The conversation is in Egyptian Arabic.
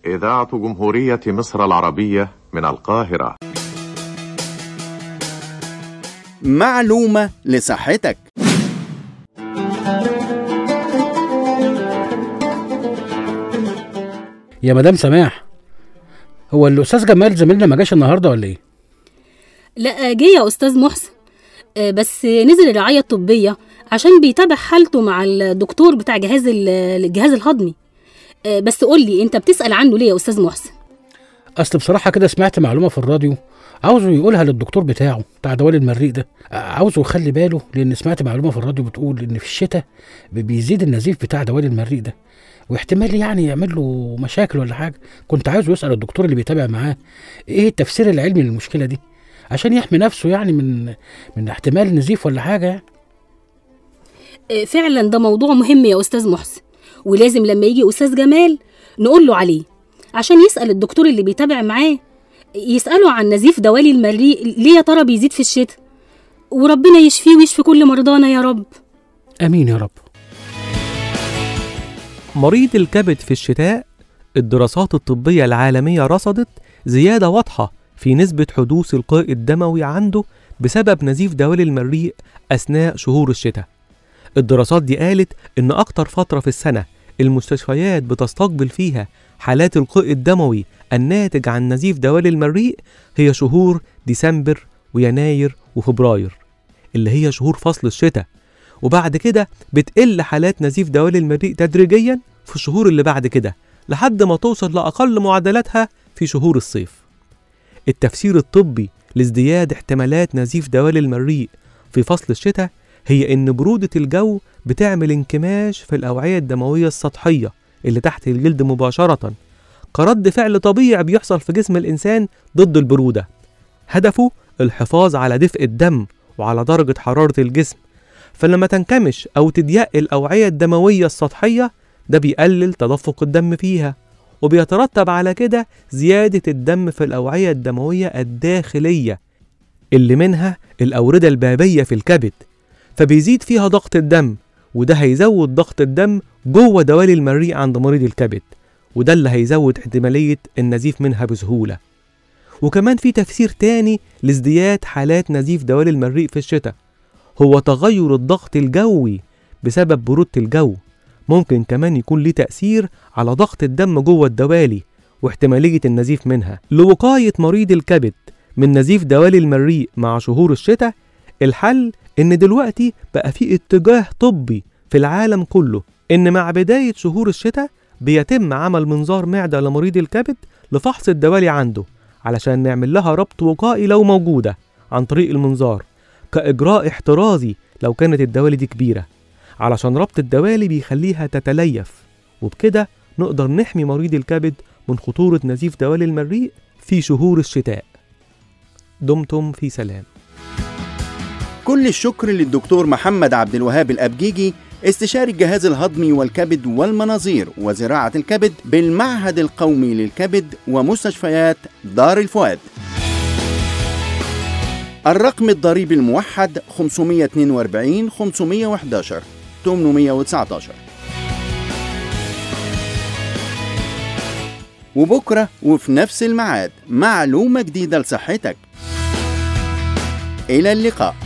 إذاعة جمهورية مصر العربية من القاهرة معلومة لصحتك يا مدام سماح هو الاستاذ جمال زميلنا ما جاش النهارده ولا ايه لا جه يا استاذ محسن آه، بس نزل الرعايه الطبيه عشان بيتابع حالته مع الدكتور بتاع جهاز ال- الجهاز الهضمي آه، بس قول لي انت بتسال عنه ليه يا استاذ محسن اصل بصراحه كده سمعت معلومه في الراديو عاوزه يقولها للدكتور بتاعه بتاع دوال المريء ده عاوزه يخلي باله لان سمعت معلومه في الراديو بتقول ان في الشتاء بي- بيزيد النزيف بتاع دوال المريء ده واحتمال يعني يعمل له مشاكل ولا حاجه كنت عاوزه يسال الدكتور اللي بيتابع معاه ايه التفسير العلمي للمشكله دي عشان يحمي نفسه يعني من من احتمال نزيف ولا حاجه يعني آه، فعلا ده موضوع مهم يا استاذ محسن ولازم لما يجي استاذ جمال نقول له عليه عشان يسال الدكتور اللي بيتابع معاه يساله عن نزيف دوالي المريء ليه يا ترى بيزيد في الشتاء وربنا يشفيه ويشفي كل مرضانا يا رب امين يا رب مريض الكبد في الشتاء الدراسات الطبية العالمية رصدت زيادة واضحة في نسبة حدوث القيء الدموي عنده بسبب نزيف دوالي المريء أثناء شهور الشتاء الدراسات دي قالت إن أكتر فترة في السنة المستشفيات بتستقبل فيها حالات القيء الدموي الناتج عن نزيف دوالي المريء هي شهور ديسمبر ويناير وفبراير اللي هي شهور فصل الشتاء وبعد كده بتقل حالات نزيف دوالي المريء تدريجيا في الشهور اللي بعد كده لحد ما توصل لأقل معدلاتها في شهور الصيف التفسير الطبي لازدياد احتمالات نزيف دوالي المريء في فصل الشتاء هي إن برودة الجو بتعمل انكماش في الأوعية الدموية السطحية اللي تحت الجلد مباشرة كرد فعل طبيعي بيحصل في جسم الإنسان ضد البرودة هدفه الحفاظ على دفء الدم وعلى درجة حرارة الجسم فلما تنكمش أو تضيق الأوعية الدموية السطحية ده بيقلل تدفق الدم فيها وبيترتب على كده زيادة الدم في الأوعية الدموية الداخلية اللي منها الأوردة البابية في الكبد فبيزيد فيها ضغط الدم وده هيزود ضغط الدم جوه دوالي المريء عند مريض الكبد وده اللي هيزود احتمالية النزيف منها بسهولة وكمان في تفسير تاني لازدياد حالات نزيف دوالي المريء في الشتاء هو تغير الضغط الجوي بسبب برودة الجو ممكن كمان يكون ليه تأثير على ضغط الدم جوه الدوالي واحتمالية النزيف منها لوقاية مريض الكبد من نزيف دوالي المريء مع شهور الشتاء الحل إن دلوقتي بقى في اتجاه طبي في العالم كله إن مع بداية شهور الشتاء بيتم عمل منظار معدة لمريض الكبد لفحص الدوالي عنده علشان نعمل لها ربط وقائي لو موجودة عن طريق المنظار كإجراء احترازي لو كانت الدوالي دي كبيرة علشان ربط الدوالي بيخليها تتليف وبكده نقدر نحمي مريض الكبد من خطورة نزيف دوالي المريء في شهور الشتاء دمتم في سلام كل الشكر للدكتور محمد عبد الوهاب الأبجيجي استشاري الجهاز الهضمي والكبد والمناظير وزراعة الكبد بالمعهد القومي للكبد ومستشفيات دار الفؤاد الرقم الضريبي الموحد 542 511 819 وبكرة وفي نفس الميعاد معلومة جديدة لصحتك إلى اللقاء